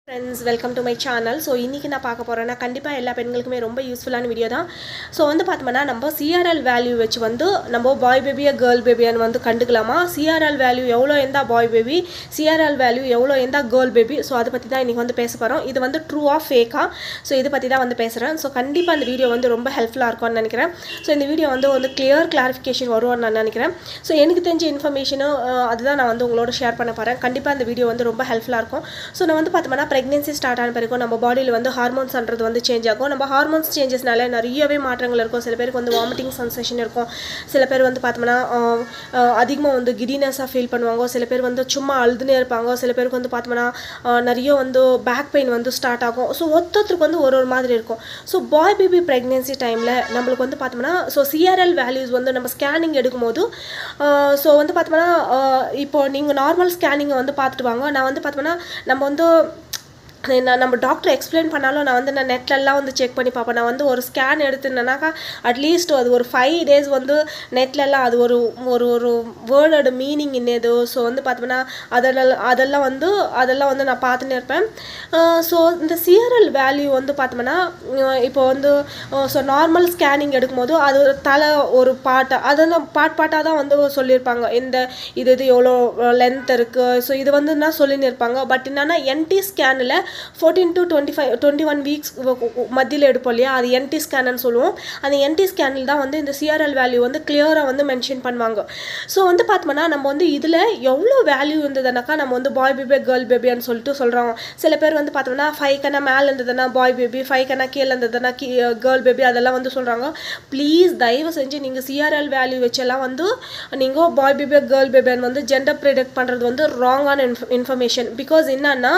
friends welcome to my channel so இன்றைக்கி நான் பார்க்க போகிறேன்னா கண்டிப்பாக எல்லா பெண்களுக்குமே ரொம்ப யூஸ்ஃபுல்லான வீடியோ தான் ஸோ வந்து பார்த்தோம்னா நம்ம சிஆர்எல் வேல்யூ வச்சு வந்து நம்ம பாய் பேபியா கேர்ள் பேபியான்னு வந்து கண்டுக்கலாமா சிஆர்எல் வேல்யூ எவ்வளோ எந்த பாய் பேபி சிஆர்எல் வேல்யூ எவ்வளோ எந்த கேர்ள் பேபி ஸோ அதை பற்றி தான் இன்றைக்கி வந்து பேச போகிறோம் இது வந்து ட்ரூ ஆஃப் ஃபேக்கா ஸோ இதை பற்றி தான் வந்து பேசுகிறேன் ஸோ கண்டிப்பாக அந்த வீடியோ வந்து ரொம்ப ஹெல்ப்ஃபுல்லாக இருக்கும்னு நினைக்கிறேன் ஸோ இந்த வீடியோ வந்து வந்து கிளியர் கிளாரிஃபிகேஷன் வரும்னு நான் நினைக்கிறேன் ஸோ எனக்கு தெரிஞ்ச இன்ஃபர்மேஷனும் அதுதான் நான் வந்து உங்களோட ஷேர் பண்ண போகிறேன் கண்டிப்பாக இந்த வீடியோ வந்து ரொம்ப ஹெல்ப்ஃபுல்லாக இருக்கும் ஸோ நான் வந்து பார்த்தோம்னா ப்ரெக்னென்சி ஸ்டார்ட் ஆன பிறகு நம்ம பாடியில் வந்து ஹார்மோன்ஸ்ன்றது வந்து சேஞ்ச் ஆகும் நம்ம ஹார்மோன்ஸ் சேஞ்சஸ்னால நிறையவே மாற்றங்கள் இருக்கும் சில பேருக்கு வந்து வாமிட்டிங் சென்சேஷன் இருக்கும் சில பேர் வந்து பார்த்தோம்னா அதிகமாக வந்து கிடினஸாக ஃபீல் பண்ணுவாங்க சில பேர் வந்து சும்மா அழுதுனே இருப்பாங்க சில பேருக்கு வந்து பார்த்தோம்னா ஆஹ், நிறைய வந்து பேக் பெயின் வந்து ஸ்டார்ட் ஆகும் ஸோ ஒருத்தருக்கு வந்து ஒரு ஒரு மாதிரி இருக்கும் ஸோ பாய் பேபி ப்ரெக்னென்சி டைமில் நம்மளுக்கு வந்து பார்த்தோம்னா ஸோ சிஆர்எல் வேல்யூஸ் வந்து நம்ம ஸ்கேனிங் எடுக்கும்போது ஸோ வந்து பார்த்தோம்னா ஆஹ், இப்போ நீங்கள் நார்மல் ஸ்கேனிங்கை வந்து பார்த்துட்டு வாங்க நான் வந்து பார்த்தோம்னா நம்ம வந்து நான் நம்ம டாக்டர் எக்ஸ்பிளைன் பண்ணாலும் நான் வந்து நான் நெட்லலாம் வந்து செக் பண்ணி பார்ப்பேன் நான் வந்து ஒரு ஸ்கேன் எடுத்துனேனாக்கா அட்லீஸ்ட் அது ஒரு ஃபைவ் டேஸ் வந்து நெட்லலாம் அது ஒரு ஒரு ஒரு வேர்டோட மீனிங் என்னது ஸோ வந்து பார்த்தோம்னா அதெல்லாம் அதெல்லாம் வந்து அதெல்லாம் வந்து நான் பார்த்துன்னு இருப்பேன் ஸோ இந்த சிஆர்எல் வேல்யூ வந்து பார்த்தோம்னா அஹ் இப்போ வந்து ஸோ நார்மல் ஸ்கேனிங் எடுக்கும்போது அது ஒரு தலை ஒரு பாட்டை அதெல்லாம் பாட் பாட்டாக தான் வந்து சொல்லியிருப்பாங்க இந்த இது இது எவ்வளோ லென்த் இருக்குது ஸோ இது வந்து நான் சொல்லின்னு இருப்பாங்க பட் என்னன்னா என்டி ஸ்கேனில் fourteen to twenty five twenty one weeks மத்தியில் எடுப்போம் இல்லையா அது என்டி ஸ்கேன்னு சொல்லுவோம் அந்த என்டி ஸ்கேனில் தான் வந்து இந்த சிஆர்எல் வேல்யூ வந்து கிளியராக வந்து மென்ஷன் பண்ணுவாங்க ஸோ வந்து பார்த்தோம்னா நம்ம வந்து இதில் எவ்வளோ வேல்யூ இருந்ததுனாக்கா நம்ம வந்து பாய் பேபி கேர்ள் பேபின்னு சொல்லிட்டு சொல்கிறோம் சில பேர் வந்து பார்த்தோம்னா ஃபைவ் கண்ணா மேலே இருந்ததுன்னா பாய் பேபி ஃபைவ் கண்ணா கீழே இருந்ததுன்னா கீ கேர்ள் பேபி அதெல்லாம் வந்து சொல்கிறாங்க ப்ளீஸ் தயவு செஞ்சு நீங்கள் சிஆர்எல் வேல்யூ வச்செல்லாம் வந்து நீங்கள் பாய் பேபி கேர்ள் பேபின்னு வந்து ஜெண்டர் ப்ரிடெக்ட் பண்ணுறது வந்து ராங்கான இன்ஃப இன்ஃபர்மேஷன் பிகாஸ் என்னன்னா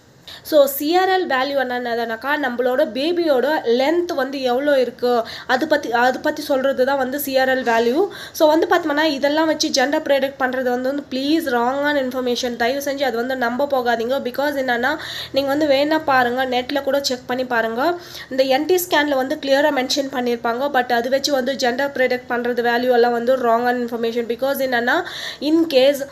ஸோ சிஆர்எல் வேல்யூ என்னன்னாக்கா நம்மளோட பேபியோட லென்த் வந்து எவ்வளோ இருக்குது அது பற்றி அது பற்றி சொல்கிறது தான் வந்து சிஆர்எல் வேல்யூ ஸோ வந்து பார்த்தோம்னா இதெல்லாம் வச்சு ஜெண்டர் ப்ரெடிக்ட் பண்ணுறது வந்து வந்து ப்ளீஸ் ராங்கான இன்ஃபர்மேஷன் தயவு செஞ்சு அது வந்து நம்ப போகாதீங்க பிகாஸ் என்னன்னா நீங்கள் வந்து வேணா பாருங்கள் நெட்டில் கூட செக் பண்ணி பாருங்கள் இந்த என்டி ஸ்கேனில் வந்து கிளியராக மென்ஷன் பண்ணியிருப்பாங்க பட் அது வச்சு வந்து ஜெண்டர் ப்ரெடிக்ட் பண்ணுறது வேல்யூ எல்லாம் வந்து ராங்கான இன்ஃபர்மேஷன் பிகாஸ் என்னன்னா இன்கேஸ்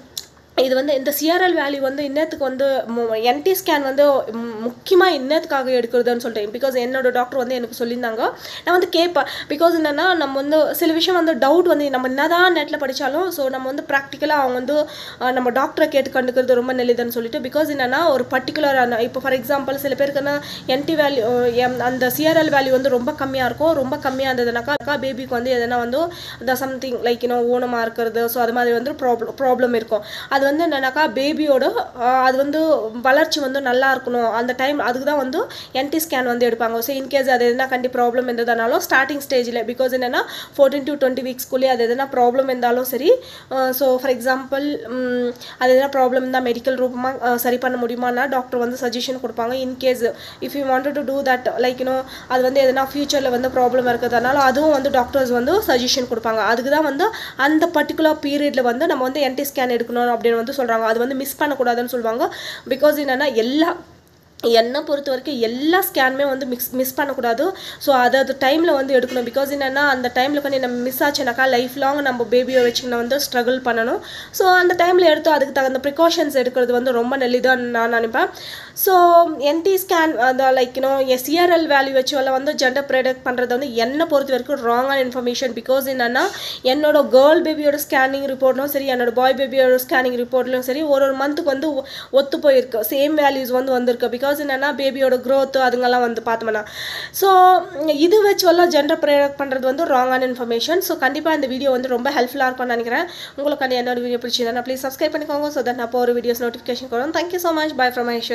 இது வந்து இந்த சிஆர்எல் வேல்யூ வந்து இன்னத்துக்கு வந்து என்டி ஸ்கேன் வந்து முக்கியமாக இன்னத்துக்காக எடுக்கிறதுன்னு சொல்லிட்டேன் பிகாஸ் என்னோட டாக்டர் வந்து எனக்கு சொல்லியிருந்தாங்க நான் வந்து கேட்பேன் பிகாஸ் என்னென்னா நம்ம வந்து சில விஷயம் வந்து டவுட் வந்து நம்ம என்னதான் நெட்டில் படித்தாலும் ஸோ நம்ம வந்து ப்ராக்டிக்கலாக அவங்க வந்து அஹ், நம்ம டாக்டரை கேட்டு கண்டுக்கிறது ரொம்ப நல்லதுன்னு சொல்லிட்டு பிகாஸ் என்னென்னா ஒரு பர்டிகுலரான இப்போ ஃபார் எக்ஸாம்பிள் சில பேருக்குன்னா என்டி வேல்யூ அந்த சிஆர்எல் வேல்யூ வந்து ரொம்ப கம்மியாக இருக்கும் ரொம்ப கம்மியாக இருந்ததுனாக்கா பேபிக்கு வந்து எதனா வந்து அந்த சம்திங் லைக் இன்னும் ஊனமாக இருக்கிறது ஸோ அது மாதிரி வந்து ப்ராப்ளம் ப்ராப்ளம் இருக்கும் அது வந்து என்னன்னாக்கா பேபியோட அது வந்து வளர்ச்சி வந்து நல்லா இருக்கணும் அந்த டைம் அதுக்கு தான் வந்து என்டி ஸ்கேன் வந்து எடுப்பாங்க ஸோ இன்கேஸ் அது எதனா கண்டி ப்ராப்ளம் இருந்ததுனாலும் ஸ்டார்டிங் ஸ்டேஜில் பிகாஸ் என்னென்னா ஃபோர்டீன் டு டுவெண்ட்டி வீக்ஸ்க்குள்ளேயே அது எதனா ப்ராப்ளம் இருந்தாலும் சரி ஸோ ஃபார் எக்ஸாம்பிள் அது எதனா ப்ராப்ளம் இருந்தால் மெடிக்கல் ரூபமாக சரி பண்ண முடியுமானா டாக்டர் வந்து சஜஷன் கொடுப்பாங்க in case if you wanted to do that like you know அது வந்து எதனா ஃபியூச்சரில் வந்து ப்ராப்ளம் இருக்கிறதுனால அதுவும் வந்து டாக்டர்ஸ் வந்து சஜஷன் கொடுப்பாங்க அதுக்கு தான் வந்து அந்த பர்டிகுலர் பீரியடில் வந்து நம்ம வந்து என்டி ஸ்கேன் எடுக்கணும் அப்படின்னு வந்து சொல்கிறாங்க அது வந்து மிஸ் பண்ணக்கூடாதுன்னு சொல்லுவாங்க பிகாஸ் என்னென்னா எல்லா என்னை பொறுத்த வரைக்கும் எல்லா ஸ்கேனுமே வந்து மிக்ஸ் மிஸ் பண்ணக்கூடாது ஸோ அதாவது டைமில் வந்து எடுக்கணும் பிகாஸ் என்னென்னா அந்த டைமில் கொஞ்சம் நம்ம மிஸ் ஆச்சுனாக்கா லைஃப் லாங் நம்ம பேபியை வச்சுக்கணும் வந்து ஸ்ட்ரகிள் பண்ணணும் ஸோ அந்த டைமில் எடுத்து அதுக்கு தகுந்த ப்ரிகாஷன்ஸ் எடுக்கிறது வந்து ரொம்ப நல்லதுன்னு நான் நினைப்பேன் ஸோ என்டி ஸ்கேன் அந்த லைக் இன்னும் சிஆர்எல் வேல்யூ வச்சு எல்லாம் வந்து ஜெண்டர் ப்ரெடக்ட் பண்ணுறது வந்து என்னை பொறுத்த வரைக்கும் ராங்கான இன்ஃபர்மேஷன் பிகாஸ் என்னென்னா என்னோட கேர்ள் பேபியோட ஸ்கேனிங் ரிப்போர்ட்லும் சரி என்னோட பாய் பேபியோட ஸ்கேனிங் ரிப்போர்ட்லையும் சரி ஒரு ஒரு மந்த்துக்கு வந்து ஒ- ஒத்து போயிருக்கு சேம் வேல்யூஸ் வந்து வந்திருக்கு பிகாஸ் என்னென்னா பேபியோட க்ரோத் அதுங்கெல்லாம் வந்து பார்த்தோம்னா ஸோ இது வச்சு எல்லாம் ஜெண்டர் ப்ரெடக்ட் பண்ணுறது வந்து ராங்கான இன்ஃபர்மேஷன் ஸோ கண்டிப்பாக இந்த வீடியோ வந்து ரொம்ப ஹெல்ப்ஃபுல்லாக இருக்கும்னு நினைக்கிறேன் உங்களுக்கு அந்த என்னோட வீடியோ பிடிச்சதுன்னா ப்ளீஸ் சப்ஸ்கிரைப் பண்ணிக்கோங்க ஸோ தட் நான் ஒரு வீடியோஸ் நோட்டிஃபிகேஷன் வரும் thank you so much bye from Aish